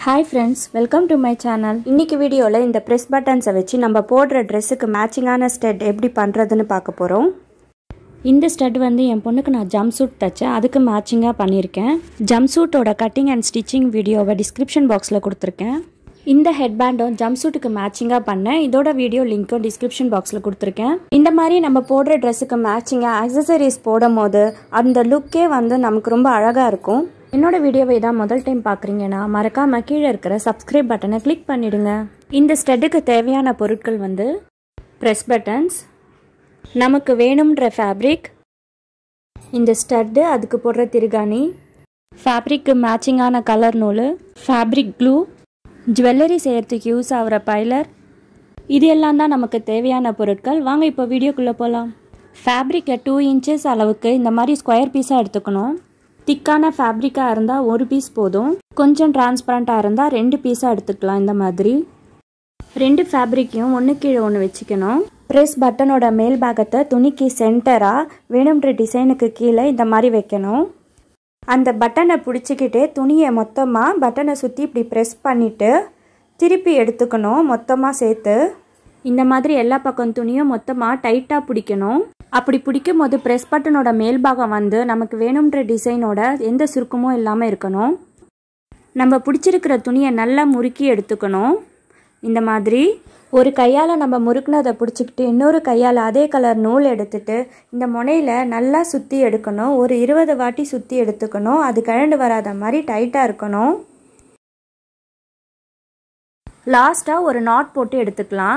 hi friends welcome to my channel இன்னைக்கு வீடியோவில் இந்த ப்ரெஸ் பட்டன்ஸை வச்சு நம்ம போடுற ட்ரெஸ்ஸுக்கு மேட்சிங்கான ஸ்டெட் எப்படி பண்ணுறதுன்னு பார்க்க போகிறோம் இந்த ஸ்டட் வந்து என் பொண்ணுக்கு நான் ஜம்ப் சூட் தைச்சேன் அதுக்கு மேட்சிங்காக பண்ணியிருக்கேன் ஜம்ப் சூட்டோட கட்டிங் அண்ட் ஸ்டிச்சிங் வீடியோவை டிஸ்கிரிப்ஷன் பாக்ஸில் கொடுத்துருக்கேன் இந்த ஹெட்பேண்டும் ஜம்ப் சூட்டுக்கு மேட்சிங்காக பண்ணேன் இதோட வீடியோ லிங்க்கும் டிஸ்கிரிப்ஷன் பாக்ஸில் கொடுத்துருக்கேன் இந்த மாதிரி நம்ம போடுற ட்ரெஸ்ஸுக்கு மேட்சிங்காக அக்சசரிஸ் போடும் போது அந்த லுக்கே வந்து நமக்கு ரொம்ப அழகாக இருக்கும் என்னோட வீடியோவை இதான் முதல் டைம் பார்க்குறீங்கன்னா மறக்காமல் கீழே இருக்கிற சப்ஸ்கிரைப் பட்டனை கிளிக் பண்ணிடுங்க இந்த ஸ்டெட்டுக்கு தேவையான பொருட்கள் வந்து ப்ரெஸ் பட்டன்ஸ் நமக்கு வேணுன்ற ஃபேப்ரிக் இந்த ஸ்டட்டு அதுக்கு போடுற திருகாணி ஃபேப்ரிக்கு மேட்சிங்கான கலர் நூல் ஃபேப்ரிக் க்ளூ ஜுவல்லரி செய்கிறதுக்கு யூஸ் ஆகிற பைலர் இது எல்லாம் தான் நமக்கு தேவையான பொருட்கள் வாங்க இப்போ வீடியோக்குள்ளே போகலாம் ஃபேப்ரிக்கை டூ இன்ச்சஸ் அளவுக்கு இந்த மாதிரி ஸ்கொயர் பீஸாக எடுத்துக்கணும் திக்கான ஃபேப்ரிக்காக இருந்தால் ஒரு பீஸ் போதும் கொஞ்சம் டிரான்ஸ்பரண்ட்டாக இருந்தால் ரெண்டு பீஸாக எடுத்துக்கலாம் இந்த மாதிரி ரெண்டு ஃபேப்ரிக்கையும் ஒன்று கீழே ஒன்று வச்சுக்கணும் ப்ரெஸ் பட்டனோட மேல் பாகத்தை துணிக்கு சென்டராக வேணுன்ற டிசைனுக்கு கீழே இந்த மாதிரி வைக்கணும் அந்த பட்டனை பிடிச்சிக்கிட்டே துணியை மொத்தமாக பட்டனை சுற்றி இப்படி ப்ரெஸ் பண்ணிவிட்டு திருப்பி எடுத்துக்கணும் மொத்தமாக சேர்த்து இந்த மாதிரி எல்லா பக்கம் துணியும் மொத்தமாக டைட்டாக பிடிக்கணும் அப்படி பிடிக்கும் போது ப்ரெஸ் பட்டனோட மேல் பாகம் வந்து நமக்கு வேணுன்ற டிசைனோட எந்த சுருக்கமும் இல்லாமல் இருக்கணும் நம்ம பிடிச்சிருக்கிற துணியை நல்லா முறுக்கி எடுத்துக்கணும் இந்த மாதிரி ஒரு கையால் நம்ம முறுக்குனதை பிடிச்சிக்கிட்டு இன்னொரு கையால் அதே கலர் நூல் எடுத்துட்டு இந்த முனையில் நல்லா சுற்றி எடுக்கணும் ஒரு இருபது வாட்டி சுற்றி எடுத்துக்கணும் அது கழண்டு வராத மாதிரி டைட்டாக இருக்கணும் லாஸ்ட்டாக ஒரு நாட் போட்டு எடுத்துக்கலாம்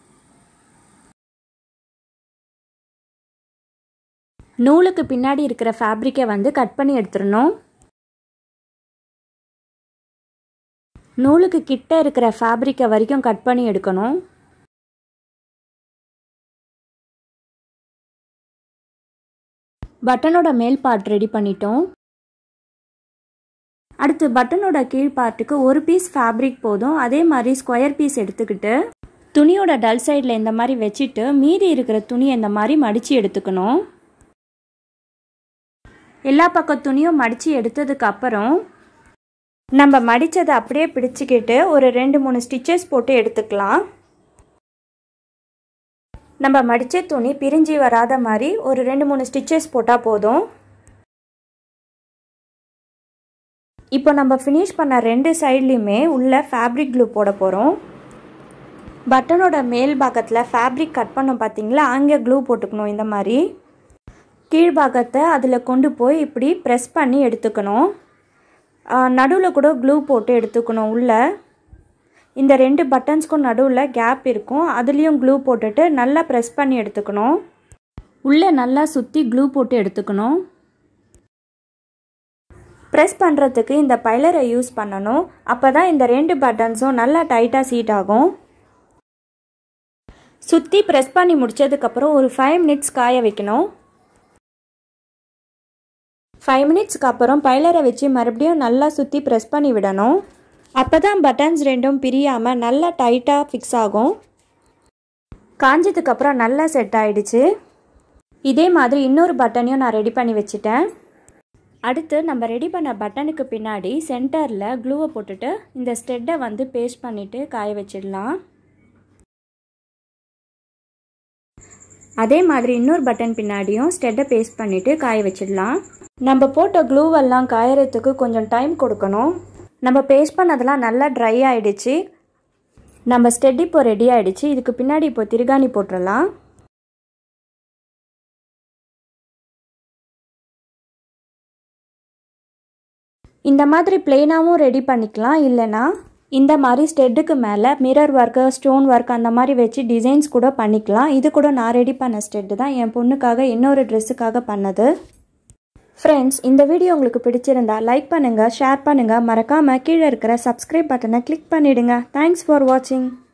நூலுக்கு பின்னாடி இருக்கிற ஃபேப்ரிக்கை வந்து கட் பண்ணி எடுத்துடணும் நூலுக்கு கிட்ட இருக்கிற ஃபேப்ரிக்கை வரைக்கும் கட் பண்ணி எடுக்கணும் பட்டனோட மேல் பார்ட் ரெடி பண்ணிட்டோம் அடுத்து பட்டனோட கீழ் பார்ட்டுக்கு ஒரு பீஸ் ஃபேப்ரிக் போதும் அதே மாதிரி ஸ்கொயர் பீஸ் எடுத்துக்கிட்டு துணியோட டல் சைடில் இந்த மாதிரி வச்சுட்டு மீதி இருக்கிற துணியை இந்த மாதிரி மடித்து எடுத்துக்கணும் எல்லா பக்க துணியும் மடித்து எடுத்ததுக்கு அப்புறம் நம்ம மடித்ததை அப்படியே பிடிச்சிக்கிட்டு ஒரு ரெண்டு மூணு ஸ்டிச்சஸ் போட்டு எடுத்துக்கலாம் நம்ம மடித்த துணி பிரிஞ்சு வராத மாதிரி ஒரு ரெண்டு மூணு ஸ்டிச்சஸ் போட்டால் போதும் இப்போ நம்ம ஃபினிஷ் பண்ண ரெண்டு சைட்லேயுமே உள்ள ஃபேப்ரிக் க்ளூ போட போகிறோம் பட்டனோட மேல் பாகத்தில் ஃபேப்ரிக் கட் பண்ணோம் பார்த்தீங்களா அங்கே க்ளூ போட்டுக்கணும் இந்த மாதிரி கீழ்பாகத்தை அதில் கொண்டு போய் இப்படி ப்ரெஸ் பண்ணி எடுத்துக்கணும் நடுவில் கூட க்ளூ போட்டு எடுத்துக்கணும் உள்ளே இந்த ரெண்டு பட்டன்ஸ்க்கும் நடுவில் கேப் இருக்கும் அதுலேயும் க்ளூ போட்டுட்டு நல்லா ப்ரெஸ் பண்ணி எடுத்துக்கணும் உள்ளே நல்லா சுற்றி க்ளூ போட்டு எடுத்துக்கணும் ப்ரெஸ் பண்ணுறதுக்கு இந்த பைலரை யூஸ் பண்ணணும் அப்போ தான் இந்த ரெண்டு பட்டன்ஸும் நல்லா டைட்டாக சீட் ஆகும் சுற்றி ப்ரெஸ் பண்ணி முடித்ததுக்கப்புறம் ஒரு ஃபைவ் மினிட்ஸ் காய வைக்கணும் ஃபைவ் மினிட்ஸ்க்கு அப்புறம் பைலரை வச்சு மறுபடியும் நல்லா சுற்றி ப்ரெஸ் பண்ணி விடணும் அப்போ தான் பட்டன்ஸ் ரெண்டும் பிரியாமல் நல்லா டைட்டாக ஃபிக்ஸ் ஆகும் காஞ்சதுக்கப்புறம் நல்லா செட் ஆகிடுச்சு இதே மாதிரி இன்னொரு பட்டனையும் நான் ரெடி பண்ணி வச்சுட்டேன் அடுத்து நம்ம ரெடி பண்ண பட்டனுக்கு பின்னாடி சென்டரில் க்ளூவை போட்டுட்டு இந்த ஸ்டெட்டை வந்து பேஸ்ட் பண்ணிவிட்டு காய வச்சிடலாம் அதே மாதிரி இன்னொரு பட்டன் பின்னாடியும் ஸ்டெட்டை பேஸ்ட் பண்ணிவிட்டு காய வச்சிடலாம் நம்ம போட்ட க்ளூவெல்லாம் காயறதுக்கு கொஞ்சம் டைம் கொடுக்கணும் நம்ம பேஸ்ட் பண்ணதெல்லாம் நல்லா ட்ரை ஆகிடுச்சு நம்ம ஸ்டெட் இப்போ ரெடி ஆகிடுச்சு இதுக்கு பின்னாடி இப்போ திருகாணி போட்டுடலாம் இந்த மாதிரி பிளெயினாகவும் ரெடி பண்ணிக்கலாம் இல்லைனா இந்த மாதிரி ஸ்டெட்டுக்கு மேலே மிரர் ஒர்க்கு ஸ்டோன் ஒர்க் அந்த மாதிரி வச்சு டிசைன்ஸ் கூட பண்ணிக்கலாம் இது கூட நான் ரெடி பண்ண ஸ்டெட்டு தான் என் பொண்ணுக்காக இன்னொரு ட்ரெஸ்ஸுக்காக பண்ணது ஃப்ரெண்ட்ஸ் இந்த வீடியோ உங்களுக்கு பிடிச்சிருந்தா லைக் பண்ணுங்கள் ஷேர் பண்ணுங்கள் மறக்காமல் கீழே இருக்கிற சப்ஸ்கிரைப் பட்டனை கிளிக் பண்ணிவிடுங்க தேங்க்ஸ் ஃபார் வாட்சிங்